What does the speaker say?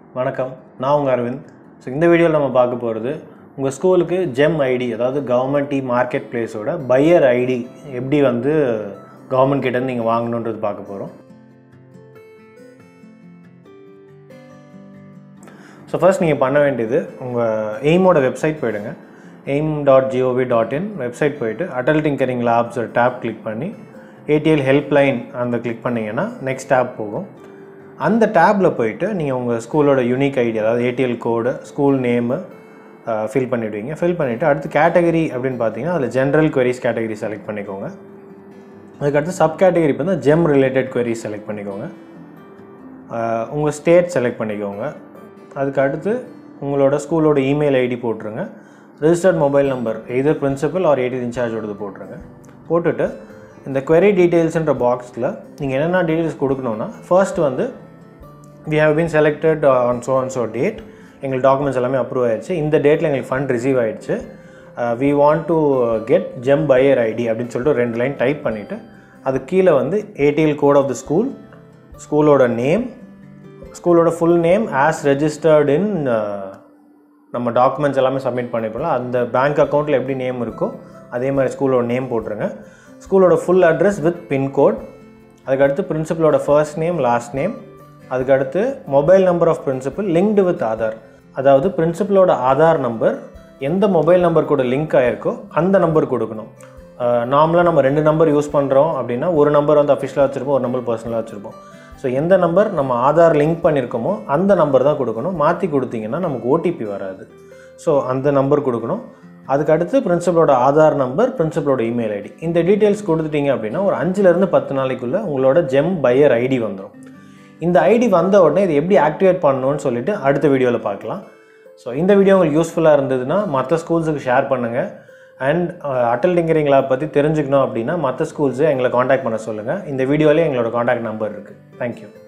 வணக்கம் நான் உங்கள் அரவிந்த் ஸோ இந்த வீடியோவில் நம்ம பார்க்க போகிறது உங்கள் ஸ்கூலுக்கு ஜெம் ஐடி அதாவது கவர்மெண்ட் இ மார்க்கெட் பிளேஸோட பையர் ஐடி எப்படி வந்து கவர்மெண்ட் கிட்டேருந்து நீங்கள் வாங்கணுன்றது பார்க்க போகிறோம் ஸோ ஃபர்ஸ்ட் நீங்கள் பண்ண வேண்டியது உங்கள் எய்மோட வெப்சைட் போயிடுங்க AIM dot G O V dot in website போயிட்டு அடல் டிங்கரிங் லேப்ஸ் ஒரு டேப் கிளிக் பண்ணி ஏடிஎல் ஹெல்ப்லைன் அந்த கிளிக் பண்ணிங்கன்னா நெக்ஸ்ட் டேப் போகும் அந்த டேப்பில் போயிட்டு நீங்கள் உங்கள் ஸ்கூலோட யூனிக் ஐடி அதாவது ATL code school name fill பண்ணிவிடுவீங்க ஃபில் பண்ணிவிட்டு அடுத்து கேட்டகரி அப்படின்னு பார்த்தீங்கன்னா அதில் ஜென்ரல் queries கேட்டகரி செலக்ட் பண்ணிக்கோங்க அதுக்கடுத்து சப் கேட்டகரி பார்த்தா ஜெம் ரிலேட்டட் queries செலக்ட் பண்ணிக்கோங்க உங்கள் ஸ்டேட் செலக்ட் பண்ணிக்கோங்க அதுக்கு அடுத்து உங்களோட ஸ்கூலோட இமெயில் ஐடி போட்டுருங்க registered mobile number either principal or A D இன்சார்ஜோடது போட்டுருங்க போட்டுட்டு இந்த query டீட்டெயில்ஸ்ன்ற பாக்ஸில் நீங்கள் என்னென்ன டீட்டெயில்ஸ் கொடுக்கணுன்னா ஃபர்ஸ்ட் வந்து we have been selected on so on so date எங்களுக்கு டாக்குமெண்ட்ஸ் எல்லாமே அப்ரூவ் ஆயிடுச்சு இந்த டேட்டில் எங்களுக்கு ஃபண்ட் ரிசீவ் ஆயிடுச்சு we want to get GeM buyer ID அப்படின்னு சொல்லிட்டு ஒரு ரெண்டு லைன் டைப் பண்ணிவிட்டு அது கீழே வந்து ATL code of the school ஸ்கூலோட நேம் ஸ்கூலோட full name as registered in நம்ம டாக்குமெண்ட்ஸ் எல்லாமே சப்மிட் பண்ணிப்போம்ல அந்த பேங்க் அக்கௌண்ட்டில் எப்படி நேம் இருக்கோ அதே மாதிரி ஸ்கூலோட நேம் போட்டுருங்க ஸ்கூலோட ஃபுல் அட்ரஸ் வித் பின்கோட் அதுக்கடுத்து பிரின்சிபலோட ஃபர்ஸ்ட் நேம் லாஸ்ட் நேம் அதுக்கடுத்து mobile number of principal linked with Aadhaar அதாவது பிரின்சிபலோட ஆதார் நம்பர் எந்த மொபைல் நம்பர் கூட லிங்க் ஆகிருக்கோ அந்த நம்பர் கொடுக்கணும் நார்மலாக நம்ம ரெண்டு நம்பர் யூஸ் பண்ணுறோம் அப்படின்னா ஒரு நம்பர் வந்து அஃபிஷியலாக வச்சுருப்போம் ஒரு நம்பர் பர்சனலாக வச்சுருப்போம் ஸோ எந்த நம்பர் நம்ம ஆதார் லிங்க் பண்ணியிருக்கோமோ அந்த நம்பர் தான் கொடுக்கணும் மாற்றி கொடுத்தீங்கன்னா நமக்கு ஓடிபி வராது ஸோ அந்த நம்பர் கொடுக்கணும் அதுக்கு அடுத்து பிரின்சிபலோட ஆதார் நம்பர் பிரின்சிபலோட இமெயில் ஐடி இந்த டீட்டெயில்ஸ் கொடுத்துட்டீங்க அப்படின்னா ஒரு அஞ்சுலேருந்து பத்து நாளைக்குள்ளே உங்களோட ஜெம் பையர் ஐடி வந்துடும் இந்த ஐடி வந்த உடனே இது எப்படி ஆக்டிவேட் பண்ணணும்னு சொல்லிட்டு அடுத்த வீடியோவில் பார்க்கலாம் ஸோ இந்த வீடியோ உங்களுக்கு யூஸ்ஃபுல்லாக இருந்ததுன்னா மற்ற ஸ்கூல்ஸுக்கு ஷேர் பண்ணுங்கள் அண்ட் அட்டல் டிங்கரிங் லேப் பற்றி தெரிஞ்சுக்கணும் அப்படின்னா மற்ற ஸ்கூல்ஸு எங்களை காண்டாக்ட் பண்ண சொல்லுங்கள் இந்த வீடியோலேயே எங்களோட காண்டாக்ட் நம்பர் இருக்குது தேங்க்யூ